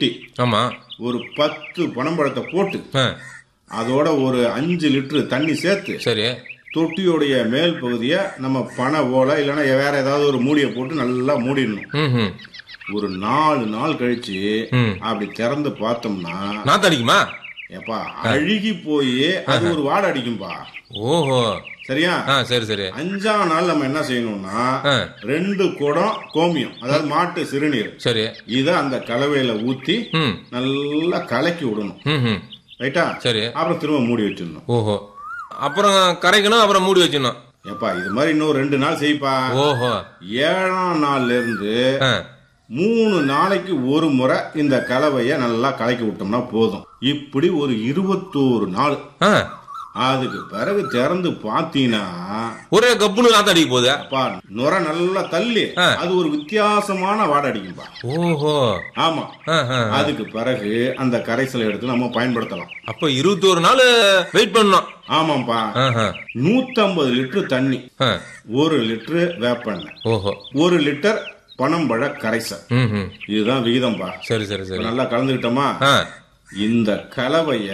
தொட்டி ஆமா ஒரு பத்து பனம்பழத்தை போட்டு ஆ, அதோட ஒரு அஞ்சு லிட்டர் தண்ணி சேர்த்து சரி தொட்டியோடைய மேல் பகுதியை நம்ம பனை ஓலை இல்லைன்னா வேற ஏதாவது ஒரு மூடியை போட்டு நல்லா மூடிடணும் ம் ம் ஒரு நாலு நாள் கழிச்சு ம். அப்படி திறந்து பார்த்தோம்னா நாத்து அடிக்குமா ஏப்பா அழுகி போய் அது ஒரு வாடை அடிக்கும்பா ஓஹோ சரியா ஆ சரி சரி அஞ்சாம் நாள் நம்ம என்ன செய்யணும்னா ஆ. ரெண்டு குடம் கோமியம் அதாவது மாட்டு சிறுநீர் சரி இத அந்த கலவையில ஊத்தி ம் நல்லா கலக்கி விடணும் ம் ம் ரைட்டா சரி அப்புறம் திரும்ப மூடி வச்சிடணும் ஓஹோ அப்புறம் கரைக்கணும் அப்புறம் மூடி வச்சிடணும் ஏப்பா இது மாதிரி இன்னும் ரெண்டு நாள் செய்ப்பா ஓஹோ ஏழாம் நாள்ல இருந்து ஆ மூணு நாளைக்கு ஒரு முறை இந்த கலவைய நல்லா கலக்கி விட்டோம்னா போதும் இப்படி ஒரு இருபத்தோரு நாள் ஆ அதுக்கு பிறகு திறந்து பாத்தீங்கன்னா ஒரே கப்புனு நாத்து அடிக்க போகுது அப்பா நுர நல்லா தள்ளி ஆ. அது ஒரு வித்தியாசமான வாடை அடிக்கும்பா ஓஹோ ஆமா ஆ, ஆ. அதுக்கு பிறகு அந்த கரைசலை எடுத்து நம்ம பயன்படுத்தலாம் அப்ப இருபத்தோரு நாள் வெயிட் பண்ணணும் ஆமாப்பா ஆஹா. நூத்தம்பது லிட்டர் தண்ணி ஆ. ஒரு லிட்டர் வேப்பெண்ணெய் ஓஹோ ஒரு லிட்டர் பனம்பழ கரைசல் ம் ம் இதுதான் விகிதம்பா சரி சரி சரி நல்லா கலந்துக்கிட்டோமா ஆ இந்த கலவைய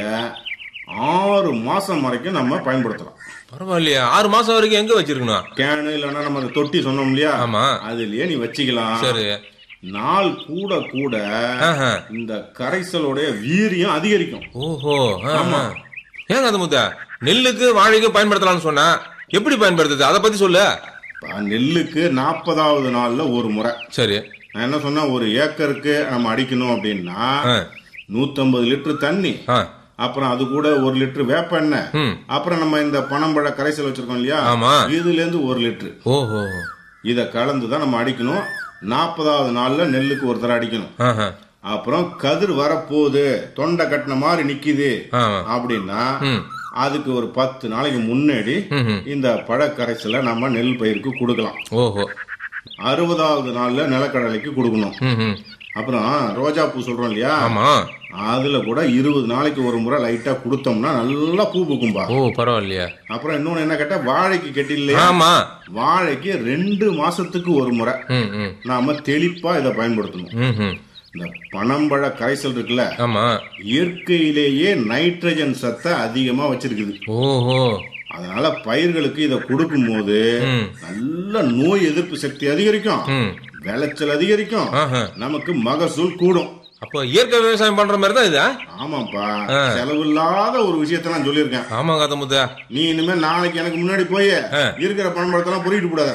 ஆறு மாசம் வரைக்கும் நம்ம பயன்படுத்தலாம் பரவாயில்லையே ஆறு மாசம் வரைக்கும் எங்க வச்சிருக்கணும் கேனு இல்லைன்னா நம்ம அந்த தொட்டி சொன்னோம் இல்லையா ஆமா அதுலயே நீ வச்சுக்கலாம் சரி நாள் கூட கூட ஆஹா. இந்த கரைசலுடைய வீரியம் அதிகரிக்கும் ஓஹோ ஆ, ஆ. ஏங்க அது முத்த நெல்லுக்கு வாழைக்கு பயன்படுத்தலாம்னு சொன்னா எப்படி பயன்படுத்துது அதை பத்தி சொல்லு இப்ப நெல்லுக்கு நாற்பதாவது நாள்ல ஒரு முறை சரி நான் என்ன சொன்னா ஒரு ஏக்கருக்கு நம்ம அடிக்கணும் அப்படின்னா ஆ. நூத்தம்பது லிட்டர் தண்ணி ஆ அப்புறம் அது கூட ஒரு லிட்டர் வேப்ப எண்ணெய் ம் அப்புறம் நம்ம இந்த பனம்பழ கரைசல் வச்சிருக்கோம் இல்லையா ஆமா. இதுல இருந்து ஒரு லிட்டர் ஓஹோ இத கலந்து தான் நம்ம அடிக்கணும் நாற்பதாவது நாள்ல நெல்லுக்கு ஒரு தடவை அடிக்கணும் ஆஹா. அப்புறம் கதிர் வரப்போகுது தொண்டை கட்டின மாதிரி நிக்குது ஆமா அப்படின்னா ம் அதுக்கு ஒரு பத்து நாளைக்கு முன்னாடி ம்ஹும். இந்த பழக்கரைசலை நம்ம நெல் பயிருக்கு கொடுக்கலாம் ஓஹோ அறுபதாவது நாள்ல நிலக்கடலைக்கு கொடுக்கணும் ம் ம் அப்புறம் ரோஜா பூ சொல்றோம் இல்லையா ஆமா அதுல கூட இருபது நாளைக்கு ஒரு முறை லைட்டா கொடுத்தோம்னா நல்லா பூ பூக்கும்பா ஓ பரவாயில்லையா அப்புறம் இன்னொன்னு என்ன கேட்டா வாழைக்கு கெட்டி இல்லையா ஆமா வாழைக்கு ரெண்டு மாசத்துக்கு ஒரு முறை ம் ம் நாம தெளிப்பா இதை பயன்படுத்தணும் ம் ம் இந்த பனம்பழ கரைசல் இருக்குல்ல ஆமா இயற்கையிலேயே நைட்ரஜன் சத்தை அதிகமா வச்சிருக்குது ஓஹோ அதனால பயிர்களுக்கு இதை கொடுக்கும்போது ம் நல்ல நோய் எதிர்ப்பு சக்தி அதிகரிக்கும் ம் விளைச்சல் அதிகரிக்கும் ஆஹா. நமக்கு மகசூல் கூடும் அப்போ இயற்கை விவசாயம் பண்ற மாதிரி தான் இதா ஆமாப்பா செலவில்லாத ஒரு விஷயத்த நான் சொல்லியிருக்கேன் ஆமா கதை முத்த நீ இனிமே நாளைக்கு எனக்கு முன்னாடி போய் இருக்கிற பணம்பழத்தெல்லாம் பொறிக்கிட்டு கூடாது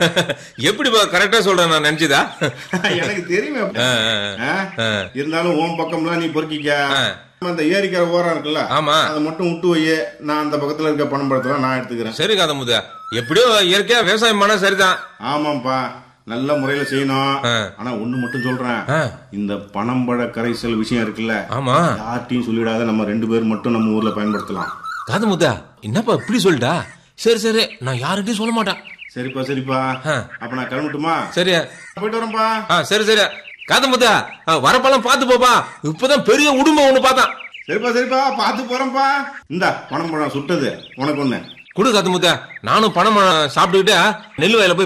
எப்படி கரெக்டா சொல்றேன் நான் நினைச்சதா எனக்கு தெரியுமே ஆ, ஆ, ஆ? இருந்தாலும் உன் பக்கம்லாம் நீ பொறுக்கிக்க அந்த ஏரிக்கிற ஓரம் இருக்குல்ல ஆமா அதை மட்டும் விட்டு வை நான் அந்த பக்கத்துல இருக்க பணம்பழத்தெல்லாம் நான் எடுத்துக்கிறேன் சரி கதை முத்த எப்படியோ இயற்கையா விவசாயம் பண்ண சரிதான் ஆமாப்பா நல்ல முறையில செய்யணும் ஆ. ஆனா ஒண்ணு மட்டும் சொல்றேன் ஆ, இந்த பனம்பழ கரைசல் விஷயம் இருக்குல்ல ஆமா யார்ட்டையும் சொல்லிடாத நம்ம ரெண்டு பேர் மட்டும் நம்ம ஊர்ல பயன்படுத்தலாம் காது முத்தா என்னப்பா இப்படி சொல்லிட்டா சரி சரி நான் யாருக்கிட்டையும் சொல்ல மாட்டேன் சரிப்பா சரிப்பா ஆ. அப்ப நான் கிளம்பட்டுமா சரி போயிட்டு வரேன்ப்பா ஆ சரி சரி காது முத்தா வரப்பெல்லாம் பார்த்து போப்பா இப்பதான் பெரிய உடுமை ஒண்ணு பார்த்தான் சரிப்பா சரிப்பா பார்த்து போறேன்ப்பா இந்தா பனம்பழம் சுட்டது உனக்கு ஒண்ணு குடு காத்து முத்தா நானும் பணம் சாப்பிட்டுக்கிட்டு நெல் வயல போய்